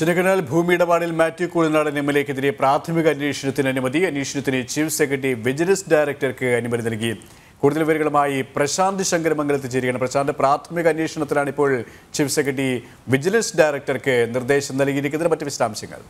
ചിന്നക്കനാൽ ഭൂമി ഇടപാടിൽ Mathew Kuzhalnadan M L എക്കെതിരെ പ്രാഥമിക അന്വേഷണത്തിന് അനുമതി അന്വേഷണത്തിന് ചീഫ് സെക്രട്ടറി വിജിലൻസ് ഡയറക്ടർക്ക് അനുമതി നൽകി കൂടുതൽ വിവരങ്ങളുമായി പ്രശാന്ത് ശങ്കരമംഗലത്ത് ചേരുകയാണ് പ്രശാന്ത് പ്രാഥമിക അന്വേഷണത്തിലാണ് ഇപ്പോൾ ചീഫ് സെക്രട്ടറി വിജിലൻസ് ഡയറക്ടർക്ക് നിർദ്ദേശം നൽകിയിരിക്കുന്നത് മറ്റ് വിശദാംശങ്ങൾ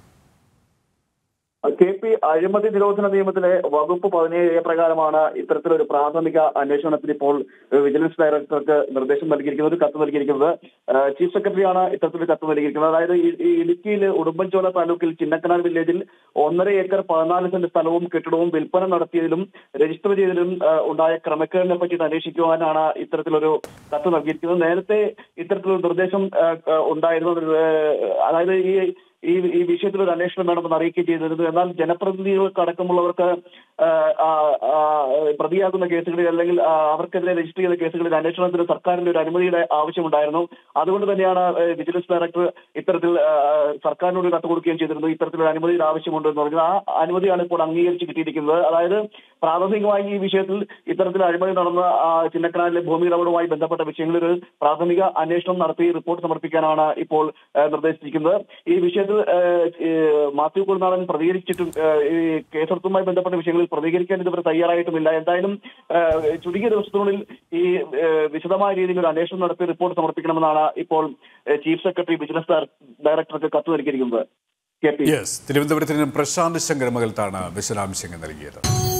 കെ പി അഴിമതി നിരോധന നിയമത്തിലെ വകുപ്പ് പതിനേഴ് പ്രകാരമാണ് ഇത്തരത്തിലൊരു പ്രാഥമിക അന്വേഷണത്തിന് ഇപ്പോൾ വിജിലൻസ് ഡയറക്ടർക്ക് നിർദ്ദേശം നൽകിയിരിക്കുന്നത് ഒരു കത്ത് നൽകിയിരിക്കുന്നത് ഏഹ് ചീഫ് സെക്രട്ടറിയാണ് ഇത്തരത്തിലൊരു കത്ത് നൽകിയിരിക്കുന്നത് അതായത് ഈ ഈ ഇടുക്കിയിൽ ഉടുമ്പൻചോല താലൂക്കിൽ ചിന്നക്കനാൽ വില്ലേജിൽ ഒന്നര ഏക്കർ പതിനാല് സെന്റ് സ്ഥലവും കെട്ടിടവും വിൽപ്പന നടത്തിയതിലും രജിസ്റ്റർ ചെയ്തതിലും ഏഹ് ഉണ്ടായ ക്രമക്കേടിനെ പറ്റിയിട്ട് അന്വേഷിക്കുവാനാണ് ഇത്തരത്തിലൊരു കത്ത് നൽകിയിരിക്കുന്നത് നേരത്തെ ഇത്തരത്തിലൊരു നിർദ്ദേശം ഏഹ്, ഏഹ്, ഉണ്ടായിരുന്നു ഏഹ്, അതായത് ഈ ഈ ഈ വിഷയത്തിൽ ഒരു അന്വേഷണം വേണമെന്ന് അറിയിക്കുകയും ചെയ്തിരുന്നു എന്നാൽ ജനപ്രതിനിധികൾക്ക് അടക്കമുള്ളവർക്ക് ആ, ആ, ആ, പ്രതിയാകുന്ന കേസുകളിൽ അല്ലെങ്കിൽ ആ, അവർക്കെതിരെ രജിസ്റ്റർ ചെയ്ത കേസുകളിൽ അന്വേഷണത്തിന് സർക്കാരിന്റെ ഒരു അനുമതിയുടെ ആവശ്യമുണ്ടായിരുന്നു അതുകൊണ്ട് തന്നെയാണ് ഏ, വിജിലൻസ് ഡയറക്ടർ ഇത്തരത്തിൽ ആ, സർക്കാരിനോട് ഒരു കത്ത് കൊടുക്കുകയും ചെയ്തിരുന്നു ഇത്തരത്തിലൊരു അനുമതിയുടെ ആവശ്യമുണ്ട് എന്ന് പറഞ്ഞത് ആ അനുമതിയാണ് ഇപ്പോൾ അംഗീകരിച്ച് കിട്ടിയിരിക്കുന്നത് അതായത് പ്രാഥമികമായി ഈ വിഷയത്തിൽ ഇത്തരത്തിൽ അഴിമതി നടന്ന ആ, ചിന്നക്കനാലിലെ ഭൂമി ഇടപാടുമായി ബന്ധപ്പെട്ട വിഷയങ്ങളിൽ ഒരു പ്രാഥമിക അന്വേഷണം നടത്തി റിപ്പോർട്ട് സമർപ്പിക്കാനാണ് ഇപ്പോൾ ഏ, നിർദ്ദേശിച്ചിരിക്കുന്നത് ഈ വിഷയത്തിൽ ഏ, ഈ മാത്യു കുറുനാടൻ പ്രതികരിച്ചിട്ടും ഏ, ഈ കേസെടുത്തുമായി ബന്ധപ്പെട്ട വിഷയങ്ങളിൽ പ്രതികരിക്കാൻ ഇതുവരെ തയ്യാറായിട്ടുമില്ല എന്തായാലും ഏ, ചുരുങ്ങിയ ദിവസത്തിനുള്ളിൽ ഈ ഏ, വിശദമായ രീതിയിൽ ഒരു അന്വേഷണം നടത്തി റിപ്പോർട്ട് സമർപ്പിക്കണമെന്നാണ് ഇപ്പോൾ ഏ, ചീഫ് സെക്രട്ടറി വിജിലൻസ് ഡയറ- ഡയറക്ടർക്ക് കത്ത് നൽകിയിരിക്കുന്നത് കെ പി യെസ് തിരുവനന്തപുരത്ത് നിന്നും പ്രശാന്ത് ശങ്കരമംഗലത്താണ് വിശദാംശങ്ങൾ നൽകിയത്